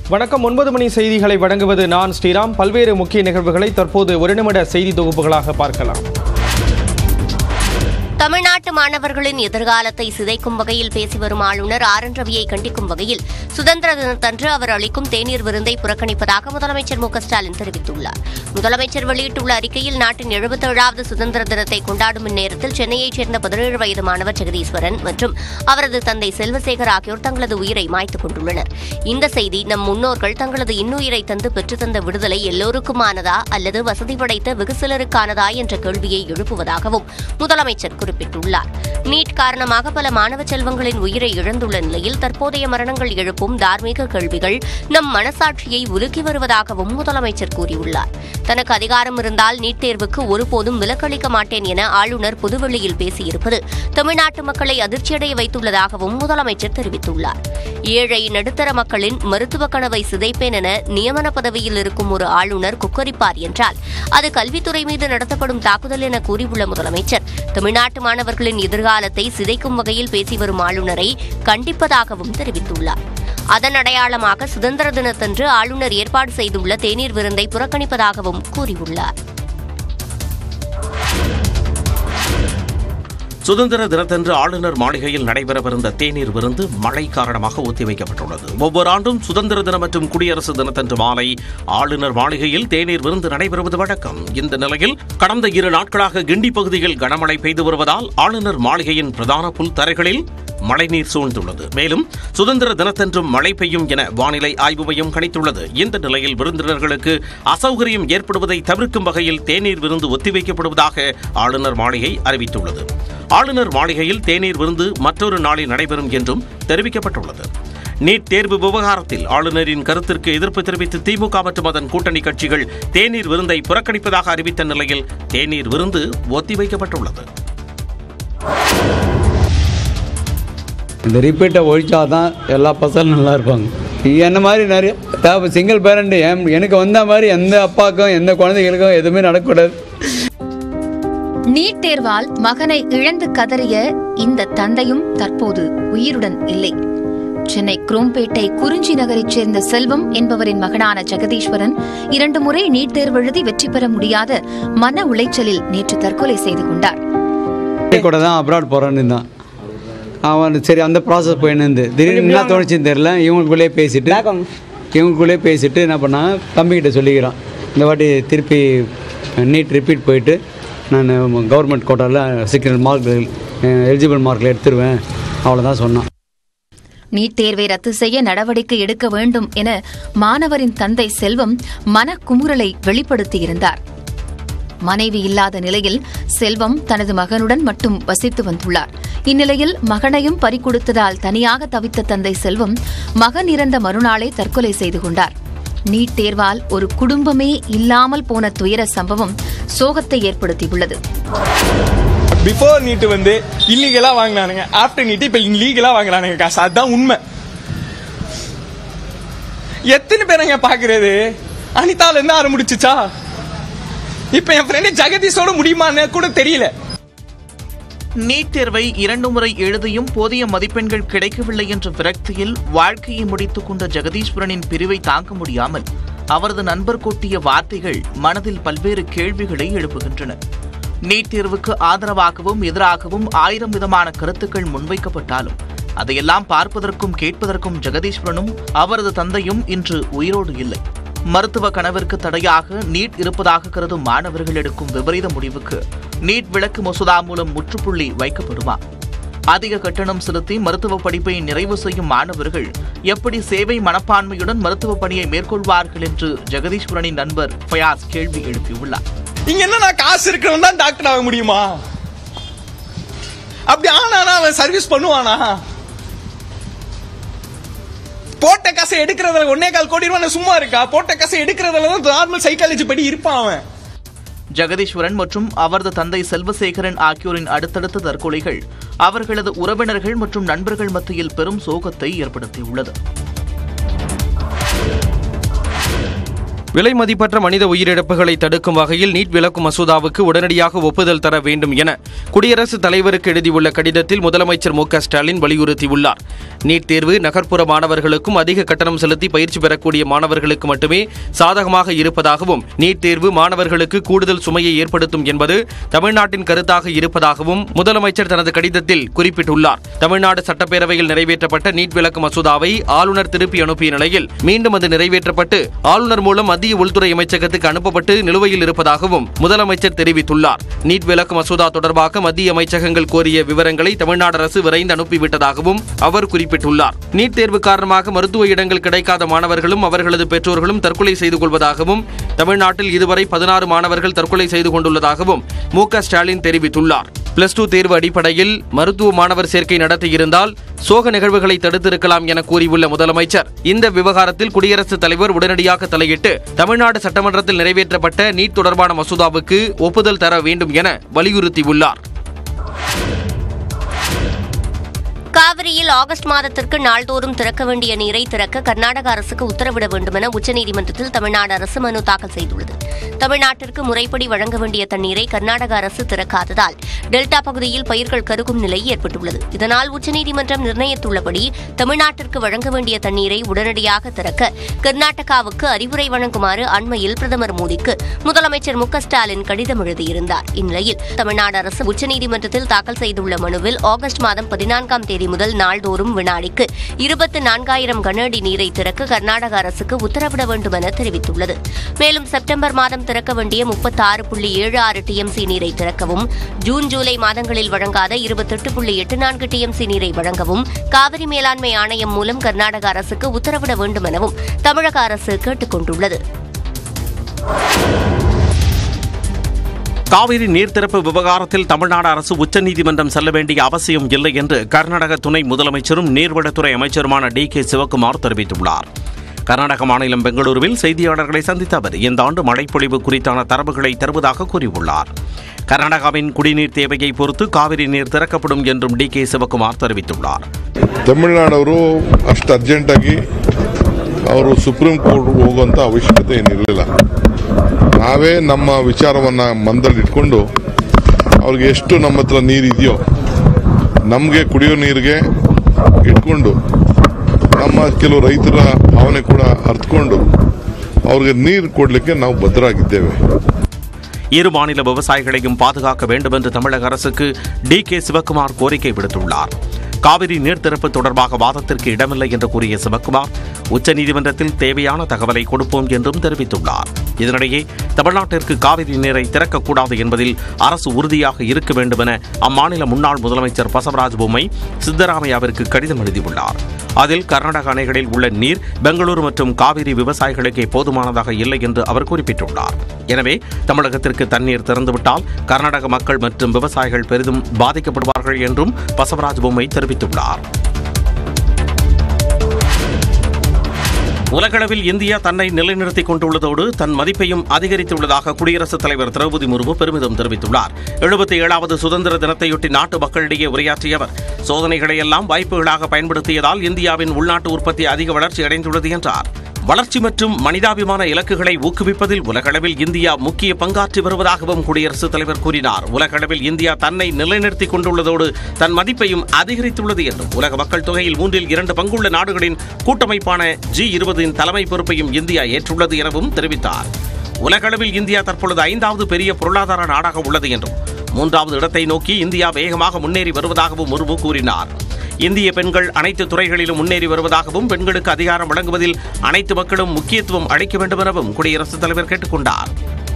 வணக்கம் ஒன்பது மணி செய்திகளை வழங்குவது நான் ஸ்ரீராம் பல்வேறு முக்கிய நிகழ்வுகளை தற்போது ஒரு நிமிட செய்தி தொகுப்புகளாக பார்க்கலாம் தமிழ்நாட்டு மாணவர்களின் எதிர்காலத்தை சிதைக்கும் வகையில் பேசி வரும் ஆளுநர் ஆர் என் ரவியை கண்டிக்கும் வகையில் சுதந்திர தினத்தன்று அவர் அளிக்கும் தேநீர் விருந்தை புறக்கணிப்பதாக முதலமைச்சர் மு க ஸ்டாலின் தெரிவித்துள்ளார் முதலமைச்சர் வெளியிட்டுள்ள அறிக்கையில் நாட்டின் எழுபத்தேழாவது சுதந்திர தினத்தை கொண்டாடும் இந்நேரத்தில் சென்னையைச் சேர்ந்த பதினேழு வயது மாணவர் ஜெகதீஸ்வரன் மற்றும் அவரது தந்தை செல்வசேகர் ஆகியோர் தங்களது உயிரை மாய்த்துக் கொண்டுள்ளனர் இந்த செய்தி நம் முன்னோர்கள் தங்களது இன்னுயிரை தந்து பெற்றுத்தந்த விடுதலை எல்லோருக்குமானதா அல்லது வசதி படைத்த வெகு சிலருக்கானதா என்ற கேள்வியை எழுப்புவதாகவும் முதலமைச்சர் குறிப்பிட்டுள்ளார் நீட் காரணமாக பல மாணவ செல்வங்களின் உயிரை இழந்துள்ள நிலையில் தற்போதைய மரணங்கள் எழுப்பும் தார்மீக கேள்விகள் நம் மனசாட்சியை உலுக்கி வருவதாகவும் முதலமைச்சர் கூறியுள்ளார் தனக்கு அதிகாரம் இருந்தால் நீட் தேர்வுக்கு ஒருபோதும் விலக்களிக்க மாட்டேன் என ஆளுநர் புதுவெளியில் பேசியிருப்பது தமிழ்நாட்டு மக்களை அதிர்ச்சியடைய வைத்துள்ளதாகவும் முதலமைச்சர் தெரிவித்துள்ளார் ஏழை நடுத்தர மக்களின் மருத்துவ கனவை சிதைப்பேன் என நியமன பதவியில் இருக்கும் ஒரு ஆளுநர் குக்கரிப்பார் என்றால் அது கல்வித்துறை மீது நடத்தப்படும் தாக்குதல் என கூறியுள்ள முதலமைச்சர் தமிழ்நாட்டு மாணவர்களின் எதிர்காலத்தை சிதைக்கும் வகையில் பேசி வரும் ஆளுநரை கண்டிப்பதாகவும் தெரிவித்துள்ளார் அதன் அடையாளமாக சுதந்திர தினத்தன்று ஆளுநர் ஏற்பாடு செய்துள்ள தேநீர் விருந்தை புறக்கணிப்பதாகவும் கூறியுள்ளார் சுதந்திர தினத்தன்று ஆளுநர் மாளிகையில் நடைபெறவிருந்த தேநீர் விருந்து மழை காரணமாக ஒத்திவைக்கப்பட்டுள்ளது ஒவ்வொரு ஆண்டும் சுதந்திர தினம் மற்றும் குடியரசு தினத்தன்று மாலை ஆளுநர் மாளிகையில் தேநீர் விருந்து நடைபெறுவது வழக்கம் இந்த நிலையில் கடந்த இரு நாட்களாக கிண்டி பகுதியில் கனமழை பெய்து வருவதால் ஆளுநர் மாளிகையின் பிரதான புல் தரைகளில் மழைநீர் சூழ்ந்துள்ளது மேலும் சுதந்திர தினத்தன்றும் மழை பெய்யும் என வானிலை ஆய்வு மையம் கணித்துள்ளது இந்த நிலையில் விருந்தினர்களுக்கு அசௌகரியம் ஏற்படுவதை தவிர்க்கும் வகையில் தேநீர் விருந்து ஒத்திவைக்கப்படுவதாக ஆளுநர் மாளிகை அறிவித்துள்ளது ஆளுநர் மாளிகையில் தேநீர் விருந்து மற்றொரு நாளில் நடைபெறும் என்றும் தெரிவிக்கப்பட்டுள்ளது நீட் தேர்வு விவகாரத்தில் ஆளுநரின் கருத்திற்கு எதிர்ப்பு தெரிவித்து திமுக மற்றும் அதன் கூட்டணி கட்சிகள் தேநீர் விருந்தை புறக்கணிப்பதாக அறிவித்த நிலையில் தேநீர் விருந்து ஒத்திவைக்கப்பட்டுள்ளது இந்த ரிப்பீட்டை ஒழிச்சா தான் எல்லா பசங்களும் நல்லா இருப்பாங்க என்ன மாதிரி நிறைய தேவை சிங்கிள் பேரண்ட் எனக்கு வந்த மாதிரி எந்த அப்பாவுக்கும் எந்த குழந்தைகளுக்கும் எதுவுமே நடக்கக்கூடாது நீட் தேர்வால் மகனை இழந்து கதறிய இந்த தந்தையும் தற்போது உயிருடன் இல்லை சென்னை குரோம்பேட்டை குறிஞ்சி நகரைச் சேர்ந்த செல்வம் என்பவரின் மகனான ஜெகதீஸ்வரன் இரண்டு முறை நீட் தேர்வு எழுதி வெற்றி பெற முடியாத மன உளைச்சலில் நேற்று தற்கொலை செய்து கொண்டார் கூட தான் அப்ராட் போகிறான்னு இருந்தான் அவன் சரி அந்த ப்ராசஸ் போயின்னு இருந்து திடீர்னு என்ன தோணுச்சுன்னு தெரில இவங்களுக்குள்ளே பேசிட்டு இவங்களுக்குள்ளே பேசிட்டு என்ன பண்ணான் தம்பிக்கிட்ட சொல்லிக்கிறான் இந்த வாட்டி திருப்பி நீட் ரிப்பீட் போயிட்டு நான் கவர்மெண்ட் கோட்டாவில் சிக்னல் மார்க் எலிஜிபிள் மார்க்கில் எடுத்துருவேன் அவ்வளோதான் சொன்னான் நீட் தேர்வை ரத்து செய்ய நடவடிக்கை எடுக்க வேண்டும் என மாணவரின் தந்தை செல்வம் மனக்குமுறலை வெளிப்படுத்தியிருந்தார் மனைவி இல்லாத நிலையில் செல்வம் தனது மகனுடன் மட்டும் வசித்து வந்துள்ளார் இந்நிலையில் மகனையும் பறிகொடுத்ததால் தனியாக தவித்த தந்தை செல்வம் மகன் இறந்த மறுநாளே தற்கொலை செய்து கொண்டார் நீட் தேர்வால் ஒரு குடும்பமே இல்லாமல் போன துயர சம்பவம் சோகத்தை ஏற்படுத்தியுள்ளது பிஃபோர் நீட்டு வந்து இல்லீகலா வாங்கினானுங்க ஆஃப்டர் நீட்டு இப்ப லீகலா வாங்குறானுங்க காசு அதுதான் உண்மை எத்தனை பேருங்க பாக்குறது அனிதால இருந்து ஆரம்பிச்சுச்சா இப்ப என் ஃப்ரெண்டு ஜெகதீஷோட முடியுமான்னு கூட தெரியல நீட் தேர்வை இரண்டு முறை எழுதியும் போதிய மதிப்பெண்கள் கிடைக்கவில்லை என்ற விரக்தியில் வாழ்க்கையை முடித்துக் கொண்ட ஜெகதீஸ்வரனின் பிரிவை தாங்க முடியாமல் அவரது நண்பர் கொட்டிய வார்த்தைகள் மனதில் பல்வேறு கேள்விகளை எழுப்புகின்றன நீட் தேர்வுக்கு ஆதரவாகவும் எதிராகவும் ஆயிரம் விதமான கருத்துக்கள் முன்வைக்கப்பட்டாலும் அதையெல்லாம் பார்ப்பதற்கும் கேட்பதற்கும் ஜெகதீஸ்வரனும் அவரது தந்தையும் இன்று உயிரோடு இல்லை மருத்துவ கனவிற்கு தடையாக நீட் இருப்பதாக கருதும் மாணவர்கள் எடுக்கும் விபரீத முடிவுக்கு நீட் விளக்கு மசோதா மூலம் முற்றுப்புள்ளி வைக்கப்படுமா அதிக கட்டணம் செலுத்தி மருத்துவ படிப்பை நிறைவு செய்யும் மாணவர்கள் எப்படி சேவை மனப்பான்மையுடன் மருத்துவ பணியை மேற்கொள்வார்கள் என்று ஜெகதீஸ்வரனின் நண்பர் ஃபயாஸ் கேள்வி எழுப்பியுள்ளார் இங்க என்ன நான் காசு இருக்கிறவன் தான் டாக்டர் ஆக முடியுமா அப்படி ஆனானா அவன் சர்வீஸ் பண்ணுவானா போட்ட காசை எடுக்கிறதுல ஒன்னே கால் கோடி ரூபாய் சும்மா இருக்கா போட்ட காசை எடுக்கிறதுல தான் நார்மல் சைக்காலஜி படி இருப்பான் அவன் ஜெகதீஸ்வரன் மற்றும் அவரது தந்தை செல்வசேகரன் ஆகியோரின் அடுத்தடுத்த தற்கொலைகள் அவர்களது உறவினர்கள் மற்றும் நண்பர்கள் மத்தியில் பெரும் சோகத்தை ஏற்படுத்தியுள்ளது விலை மதிப்பற்ற மனித உயிரிழப்புகளை தடுக்கும் வகையில் நீட் விலக்கு மசோதாவுக்கு உடனடியாக ஒப்புதல் தர வேண்டும் என குடியரசுத் தலைவருக்கு எழுதியுள்ள கடிதத்தில் முதலமைச்சர் மு க ஸ்டாலின் வலியுறுத்தியுள்ளார் நீட் தேர்வு நகர்ப்புற மாணவர்களுக்கும் அதிக கட்டணம் செலுத்தி பயிற்சி பெறக்கூடிய மாணவர்களுக்கு மட்டுமே சாதகமாக இருப்பதாகவும் நீட் தேர்வு மாணவர்களுக்கு கூடுதல் சுமையை ஏற்படுத்தும் என்பது தமிழ்நாட்டின் கருத்தாக இருப்பதாகவும் முதலமைச்சர் தனது கடிதத்தில் குறிப்பிட்டுள்ளார் தமிழ்நாடு சட்டப்பேரவையில் நிறைவேற்றப்பட்ட நீட் விலக்கு மசோதாவை ஆளுநர் திருப்பி அனுப்பிய நிலையில் மீண்டும் அது நிறைவேற்றப்பட்டு ஆளுநர் மூலம் மத்திய உள்துறை அமைச்சகத்துக்கு அனுப்பப்பட்டு நிலுவையில் இருப்பதாகவும் முதலமைச்சர் தெரிவித்துள்ளார் நீட் விலக்கு மசோதா தொடர்பாக மத்திய அமைச்சகங்கள் கோரிய விவரங்களை தமிழ்நாடு அரசு விரைந்து அனுப்பிவிட்டதாகவும் அவர் குறிப்பிட்டுள்ளார் நீட் தேர்வு காரணமாக மருத்துவ இடங்கள் கிடைக்காத மாணவர்களும் அவர்களது பெற்றோர்களும் தற்கொலை செய்து கொள்வதாகவும் தமிழ்நாட்டில் இதுவரை பதினாறு மாணவர்கள் தற்கொலை செய்து கொண்டுள்ளதாகவும் மு க ஸ்டாலின் தெரிவித்துள்ளார் பிளஸ் டூ தேர்வு அடிப்படையில் மருத்துவ மாணவர் சேர்க்கை நடத்தியிருந்தால் சோக நிகழ்வுகளை தடுத்திருக்கலாம் என கூறியுள்ள முதலமைச்சர் இந்த விவகாரத்தில் குடியரசுத் தலைவர் உடனடியாக தலையிட்டு தமிழ்நாடு சட்டமன்றத்தில் நிறைவேற்றப்பட்ட நீட் தொடர்பான மசோதாவுக்கு ஒப்புதல் தர வேண்டும் என வலியுறுத்தியுள்ளார் காவிரியில் ஆகஸ்ட் மாதத்திற்கு நாள்தோறும் திறக்க வேண்டிய நீரை திறக்க கர்நாடக அரசுக்கு உத்தரவிட வேண்டும் என உச்சநீதிமன்றத்தில் தமிழ்நாடு அரசு மனு தாக்கல் செய்துள்ளது தமிழ்நாட்டிற்கு முறைப்படி வழங்க வேண்டிய தண்ணீரை கர்நாடக அரசு திறக்காததால் டெல்டா பகுதியில் பயிர்கள் கருகும் நிலை ஏற்பட்டுள்ளது இதனால் உச்சநீதிமன்றம் நிர்ணயித்துள்ளபடி தமிழ்நாட்டிற்கு வழங்க வேண்டிய தண்ணீரை உடனடியாக திறக்க கர்நாடகாவுக்கு அறிவுரை வழங்குமாறு அண்மையில் பிரதமர் மோடிக்கு முதலமைச்சர் மு க ஸ்டாலின் கடிதம் எழுதியிருந்தார் இந்நிலையில் தமிழ்நாடு அரசு உச்சநீதிமன்றத்தில் தாக்கல் செய்துள்ள மனுவில் ஆகஸ்ட் மாதம் பதினான்காம் தேதி முதல் நாள்தோறும் வினாடிக்கு இருபத்தி நான்காயிரம் கன அடி நீரை திறக்க கர்நாடக அரசுக்கு உத்தரவிட வேண்டும் என தெரிவித்துள்ளது மேலும் செப்டம்பர் மாதம் திறக்க வேண்டிய முப்பத்தாறு புள்ளி ஏழு ஆறு டிஎம்சி நீரை திறக்கவும் ஜூன் ஜூலை மாதங்களில் வழங்காத இருபத்தெட்டு புள்ளி எட்டு நான்கு டிஎம்சி நீரை வழங்கவும் காவிரி மேலாண்மை ஆணையம் மூலம் கர்நாடக அரசுக்கு உத்தரவிட வேண்டும் எனவும் தமிழக அரசு கேட்டுக் கொண்டுள்ளது காவிரி நீர் திறப்பு விவகாரத்தில் தமிழ்நாடு அரசு உச்சநீதிமன்றம் செல்ல வேண்டிய அவசியம் இல்லை என்று கர்நாடக துணை முதலமைச்சரும் நீர்வளத்துறை அமைச்சருமான டி கே சிவக்குமார் தெரிவித்துள்ளார் கர்நாடக மாநிலம் பெங்களூருவில் செய்தியாளர்களை சந்தித்த அவர் இந்த ஆண்டு மழைப்பொழிவு குறித்தான தரவுகளை தருவதாக கூறியுள்ளார் கர்நாடகாவின் குடிநீர் தேவையை பொறுத்து காவிரி நீர் திறக்கப்படும் என்றும் டி கே சிவக்குமார் தெரிவித்துள்ளார் ತಮಿಳುನಾಡವರು ಅಷ್ಟು ಅರ್ಜೆಂಟಾಗಿ ಅವರು ಸುಪ್ರೀಂ ಕೋರ್ಟ್ ಹೋಗುವಂಥ ಅವಶ್ಯಕತೆ ಏನಿರಲಿಲ್ಲ ನಾವೇ ನಮ್ಮ ವಿಚಾರವನ್ನು ಮಂದಲ್ಲಿಟ್ಕೊಂಡು ಅವ್ರಿಗೆ ಎಷ್ಟು ನಮ್ಮ ಹತ್ರ ನೀರಿದೆಯೋ ನಮಗೆ ಕುಡಿಯೋ ನೀರಿಗೆ ಇಟ್ಕೊಂಡು ನಮ್ಮ ಕೆಲವು ರೈತರ ಭಾವನೆ ಕೂಡ ಅರ್ಥಕೊಂಡು ಅವ್ರಿಗೆ ನೀರು ಕೊಡಲಿಕ್ಕೆ ನಾವು ಬದ್ಧರಾಗಿದ್ದೇವೆ இரு மாநில விவசாயிகளையும் பாதுகாக்க வேண்டும் என்று தமிழக அரசுக்கு டி கே சிவக்குமார் கோரிக்கை விடுத்துள்ளார் காவிரி நீர் திறப்பு தொடர்பாக வாதத்திற்கு இடமில்லை என்று கூறிய சிவக்குமார் உச்சநீதிமன்றத்தில் தேவையான தகவலை கொடுப்போம் என்றும் தெரிவித்துள்ளார் இதனிடையே தமிழ்நாட்டிற்கு காவிரி நீரை திறக்கக்கூடாது என்பதில் அரசு உறுதியாக இருக்க வேண்டும் என அம்மாநில முன்னாள் முதலமைச்சர் பசவராஜ் பொம்மை சித்தராமையாவிற்கு கடிதம் எழுதியுள்ளார் அதில் கர்நாடக அணைகளில் உள்ள நீர் பெங்களூரு மற்றும் காவிரி விவசாயிகளுக்கே போதுமானதாக இல்லை என்று அவர் குறிப்பிட்டுள்ளார் எனவே தமிழகத்திற்கு தண்ணீர் திறந்துவிட்டால் கர்நாடக மக்கள் மற்றும் விவசாயிகள் பெரிதும் பாதிக்கப்படுவார்கள் என்றும் பசவராஜ் பொம்மை தெரிவித்துள்ளார் உலகளவில் இந்தியா தன்னை நிலைநிறுத்திக் கொண்டுள்ளதோடு தன் மதிப்பையும் அதிகரித்துள்ளதாக குடியரசுத் தலைவர் திரௌபதி முர்மு பெருமிதம் தெரிவித்துள்ளார் எழுபத்தி ஏழாவது சுதந்திர தினத்தையொட்டி நாட்டு மக்களிடையே உரையாற்றிய அவர் சோதனைகளை எல்லாம் வாய்ப்புகளாக பயன்படுத்தியதால் இந்தியாவின் உள்நாட்டு உற்பத்தி அதிக வளர்ச்சி அடைந்துள்ளது என்றார் வளர்ச்சி மற்றும் மனிதாபிமான இலக்குகளை ஊக்குவிப்பதில் உலகளவில் இந்தியா முக்கிய பங்காற்றி வருவதாகவும் குடியரசுத் தலைவர் கூறினார் உலகளவில் இந்தியா தன்னை நிலைநிறுத்திக் கொண்டுள்ளதோடு தன் மதிப்பையும் அதிகரித்துள்ளது என்றும் உலக மக்கள் தொகையில் மூன்றில் இரண்டு பங்குள்ள நாடுகளின் கூட்டமைப்பான ஜி இருபதின் தலைமை பொறுப்பையும் இந்தியா ஏற்றுள்ளது எனவும் தெரிவித்தார் உலகளவில் இந்தியா தற்பொழுது ஐந்தாவது பெரிய பொருளாதார நாடாக உள்ளது என்றும் மூன்றாவது இடத்தை நோக்கி இந்தியா வேகமாக முன்னேறி வருவதாகவும் முர்மு கூறினார் இந்திய பெண்கள் அனைத்து துறைகளிலும் முன்னேறி வருவதாகவும் பெண்களுக்கு அதிகாரம் வழங்குவதில் அனைத்து மக்களும் முக்கியத்துவம் அளிக்க வேண்டும் எனவும் குடியரசுத் தலைவர் கேட்டுக் கொண்டார்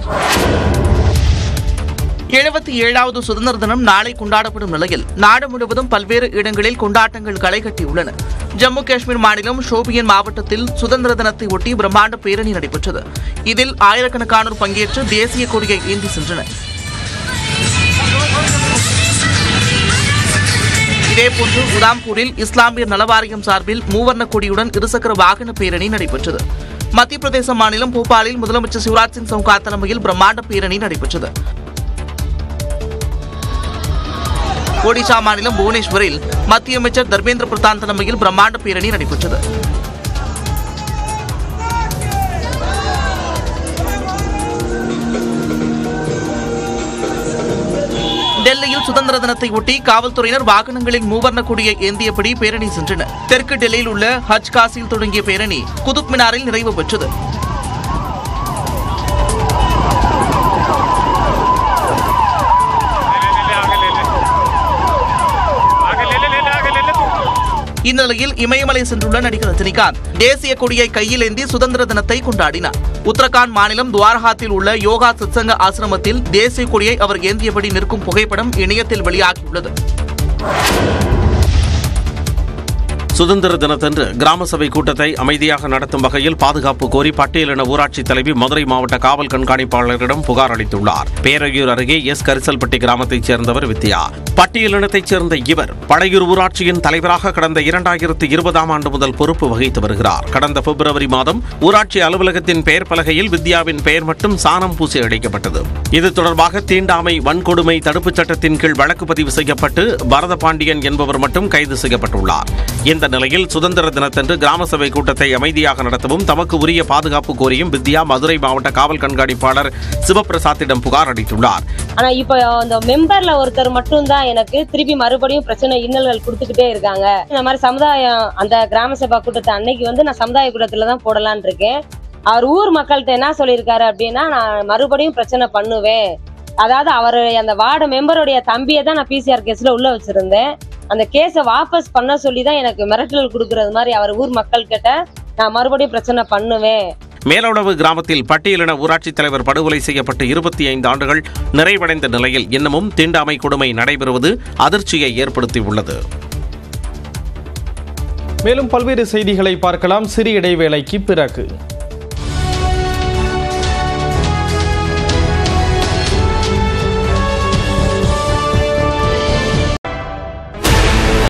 எழுபத்தி ஏழாவது சுதந்திர தினம் நாளை கொண்டாடப்படும் நிலையில் நாடு முழுவதும் பல்வேறு இடங்களில் கொண்டாட்டங்கள் களை கட்டியுள்ளன ஜம்மு காஷ்மீர் மாநிலம் ஷோபியன் மாவட்டத்தில் சுதந்திர தினத்தை ஒட்டி பிரம்மாண்ட பேரணி நடைபெற்றது இதில் ஆயிரக்கணக்கானோர் பங்கேற்று தேசிய கொடியை ஏந்தி சென்றனர் இதேபோன்று உதாம்பூரில் இஸ்லாமியர் நலவாரியம் சார்பில் மூவர்ண கொடியுடன் இருசக்கர வாகன பேரணி நடைபெற்றது மத்திய பிரதேச மாநிலம் போபாலில் முதலமைச்சர் சிவராஜ் சிங் சவுகான் தலைமையில் பிரம்மாண்ட பேரணி நடைபெற்றது ஒடிஷா மாநிலம் புவனேஸ்வரில் மத்திய அமைச்சர் தர்மேந்திர பிரதான் தலைமையில் பிரம்மாண்ட பேரணி நடைபெற்றது டெல்லியில் சுதந்திர தினத்தை ஒட்டி காவல்துறையினர் வாகனங்களில் மூவர்ண கொடியை ஏந்தியபடி பேரணி சென்றனர் தெற்கு டெல்லியில் உள்ள ஹஜ் காசியில் தொடங்கிய பேரணி குதுப் மினாரில் நிறைவு பெற்றது இந்நிலையில் இமயமலை சென்றுள்ள நடிகர் ரஜினிகாந்த் தேசிய கொடியை கையில் ஏந்தி சுதந்திர தினத்தை கொண்டாடினார் உத்தரகாண்ட் மாநிலம் துவாரகாத்தில் உள்ள யோகா சத்சங்க ஆசிரமத்தில் தேசிய கொடியை அவர் ஏந்தியபடி நிற்கும் புகைப்படம் இணையத்தில் வெளியாகியுள்ளது சுதந்திர தினத்தன்று கிராம சபை கூட்டத்தை அமைதியாக நடத்தும் வகையில் பாதுகாப்பு கோரி பட்டியலின ஊராட்சி தலைவி மதுரை மாவட்ட காவல் கண்காணிப்பாளரிடம் புகார் அளித்துள்ளார் பேரையூர் அருகே எஸ் கரிசல்பட்டி கிராமத்தைச் சேர்ந்தவர் வித்யா பட்டியலினத்தைச் சேர்ந்த இவர் படையூர் ஊராட்சியின் தலைவராக கடந்த இரண்டாயிரத்து இருபதாம் ஆண்டு முதல் பொறுப்பு வகித்து வருகிறார் கடந்த பிப்ரவரி மாதம் ஊராட்சி அலுவலகத்தின் பெயர் பலகையில் வித்யாவின் பெயர் மட்டும் சாணம் பூசி அளிக்கப்பட்டது இது தொடர்பாக தீண்டாமை வன்கொடுமை தடுப்புச் சட்டத்தின் கீழ் வழக்கு பதிவு செய்யப்பட்டு பரத பாண்டியன் என்பவர் மட்டும் கைது செய்யப்பட்டுள்ளார் இந்த நிலையில் சுதந்திர தினத்தன்று கிராம சபை கூட்டத்தை அமைதியாக நடத்தவும் தமக்கு உரிய பாதுகாப்பு கோரியும் வித்யா மதுரை மாவட்ட காவல் கண்காணிப்பாளர் சிவபிரசாத்திடம் புகார் அளித்துள்ளார் ஆனா இப்போ அந்த மெம்பர்ல ஒருத்தர் மட்டும் தான் எனக்கு திருப்பி மறுபடியும் பிரச்சனை இன்னல்கள் கொடுத்துக்கிட்டே இருக்காங்க இந்த மாதிரி சமுதாயம் அந்த கிராம சபா கூட்டத்தை அன்னைக்கு வந்து நான் சமுதாய கூட்டத்துல தான் போடலான்னு இருக்கேன் அவர் ஊர் மக்கள்கிட்ட என்ன சொல்லியிருக்காரு அப்படின்னா நான் மறுபடியும் பிரச்சனை பண்ணுவேன் அதாவது அவர் அந்த வார்டு மெம்பருடைய தம்பியை தான் நான் பிசிஆர் கேஸ்ல உள்ள வச்சிருந்தேன் அந்த கேஸை வாபஸ் பண்ண சொல்லி தான் எனக்கு மிரட்டல் கொடுக்கறது மாதிரி அவர் ஊர் மக்கள் கிட்ட நான் மறுபடியும் பிரச்சனை பண்ணுவேன் மேலளவு கிராமத்தில் பட்டியலின ஊராட்சித் தலைவர் படுகொலை செய்யப்பட்டு இருபத்தி ஐந்து ஆண்டுகள் நிறைவடைந்த நிலையில் இன்னமும் தீண்டாமை கொடுமை நடைபெறுவது அதிர்ச்சியை ஏற்படுத்தியுள்ளது மேலும் பல்வேறு செய்திகளை பார்க்கலாம் சிறு இடைவேளைக்கு பிறகு